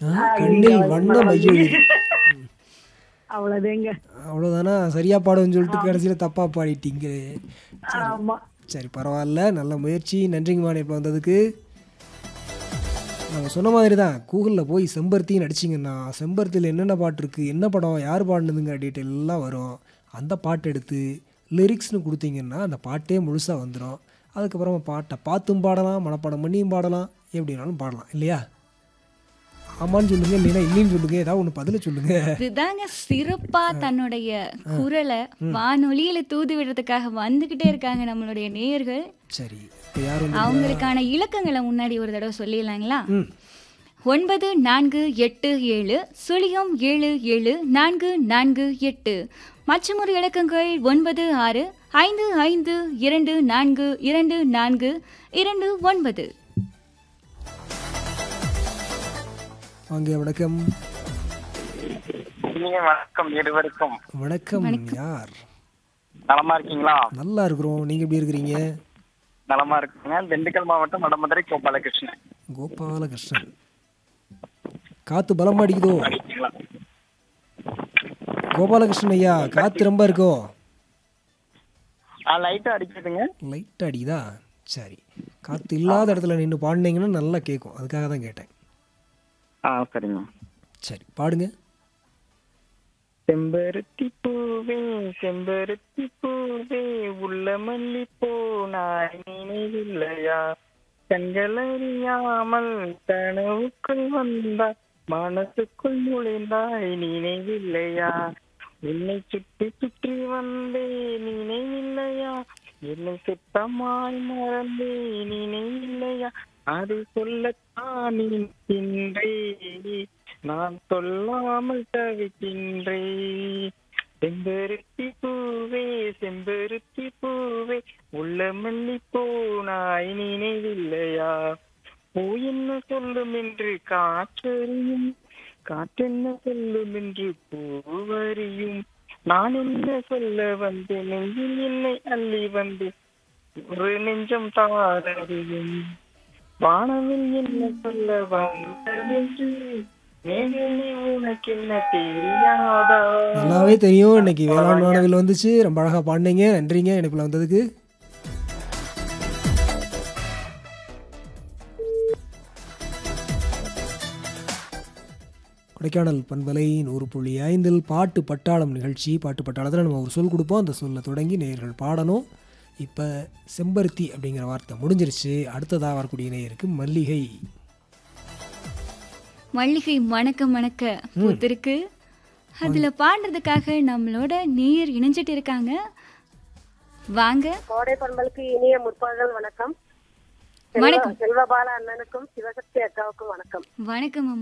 ஆ, கண்ணில் வண்ண மையெழுதி அவ்வளவுதாங்க அவ்வளோதானா சரியா பாடுன்னு சொல்லிட்டு கடைசியில் தப்பா பாடிட்டீங்க ஆமா சரி பரவாயில்ல நல்ல முயற்சி நன்றிங்கம்மா இப்போ வந்ததுக்கு நம்ம சொன்ன மாதிரி தான் கூகுளில் போய் செம்பருத்தின்னு அடிச்சிங்கன்னா செம்பருத்தியில் என்னென்ன பாட்டு இருக்குது என்ன படம் யார் பாடினதுங்கிற டீட்டெயில் எல்லாம் வரும் அந்த பாட்டு எடுத்து லிரிக்ஸ்னு கொடுத்தீங்கன்னா அந்த பாட்டே முழுசாக வந்துடும் அதுக்கப்புறமா பாட்டை பார்த்தும் பாடலாம் மனப்பாடம் பண்ணியும் பாடலாம் எப்படினாலும் பாடலாம் இல்லையா ஆமான்னு சொல்லுங்க இல்லைன்னா இல்லைன்னு சொல்லுங்க ஏதாவது ஒன்று பதில சொல்லுங்க இதுதாங்க சிறப்பா தன்னுடைய குரலை வானொலியில தூது விடுறதுக்காக வந்துகிட்டே இருக்காங்க நம்மளுடைய நேயர்கள் சரி இப்போ யார் வந்து அவங்களுக்கான இலக்கங்களை முன்னாடி ஒரு தடவை சொல்லிடலாங்களா ம் ஒன்பது நான்கு எட்டு ஏழு சுழியம் ஏழு ஏழு நான்கு நான்கு எட்டு மற்றும் ஒரு இலக்கங்கள் ஒன்பது ஆறு ஐந்து ஐந்து இரண்டு நான்கு இரண்டு நான்கு இரண்டு ஒன்பது வாங்க வணக்கம் இனிய வணக்கம் இருவருக்கும் வணக்கம் யார் நலமா இருக்கீங்களா நல்லா இருக்கிறோம் நீங்க எப்படி இருக்கிறீங்க நலமா இருக்குங்க திண்டுக்கல் மாவட்டம் வடமதுரை கோபாலகிருஷ்ணன் கோபாலகிருஷ்ணன் காத்து பலமா அடிக்குதோ இருக்கீங்களா கோபாலகிருஷ்ணன் ஐயா காத்து ரொம்ப இருக்கோ ஆ லைட்டா அடிக்குதுங்க லைட் அடிக்குதா சரி காத்து இல்லாத இடத்துல நின்று பாடினீங்கன்னா நல்லா கேட்கும் அதுக்காக தான் கேட்டேன் ஆ சரிங்க சரி பாடுங்க செம்பருத்தி பூவே செம்பருத்தி பூவே உள்ள மல்லி போனாய் நினைவில்லையா கண்கள் அறியாமல் கனவுக்குள் வந்தாய் மனசுக்குள் நுழைந்தாய் நினைவில்லையா என்னை சுற்றி சுற்றி வந்தே நினைவில்லையா என்னை சுத்தமாய் மறந்தே நினைவில்லையா அதை சொல்லத்தான் நினைக்கின்றே நான் சொல்லாமல் தவிக்கின்றே செம்பருத்தி பூவே செம்பருத்தி பூவே உள்ள மல்லி போனாய் நினைவில்லையா பூ என்ன சொல்லும் என்று காற்றறியும் காற்றென்ன சொல்லும் என்று பூவறியும் நான் என்ன சொல்ல வந்தேன் நெஞ்சில் என்னை அள்ளி வந்தேன் ஒரு நெஞ்சம் தாரறியும் வானவில் என்ன சொல்ல வந்ததென்று மேகமே உனக்கு என்ன தெரியாதா நல்லாவே தெரியும் இன்னைக்கு வேளாண் வானவில் வந்துச்சு ரொம்ப அழகா பாடினீங்க நன்றிங்க எனக்குள்ள வந்ததுக்கு கொடைக்கானல் பண்பலை நூறு புள்ளி ஐந்தில் பாட்டு பட்டாளம் நிகழ்ச்சி பாட்டு பட்டாளத்தில் நம்ம ஒரு சொல் கொடுப்போம் அந்த சொல்லை தொடங்கி நேயர்கள் பாடணும் இப்போ செம்பருத்தி அப்படிங்கிற வார்த்தை முடிஞ்சிருச்சு அடுத்ததாக வரக்கூடிய நேயருக்கு மல்லிகை மல்லிகை மணக்க மணக்க பூத்திருக்கு அதுல பாடுறதுக்காக நம்மளோட நேயர் இணைஞ்சிட்டு இருக்காங்க வாங்க கோடை பண்பலுக்கு இனிய முற்பகல் வணக்கம் வணக்கம் செல்வபால அண்ணனுக்கும் சிவசக்தி அக்காவுக்கும் வணக்கம் வணக்கம் அம்மா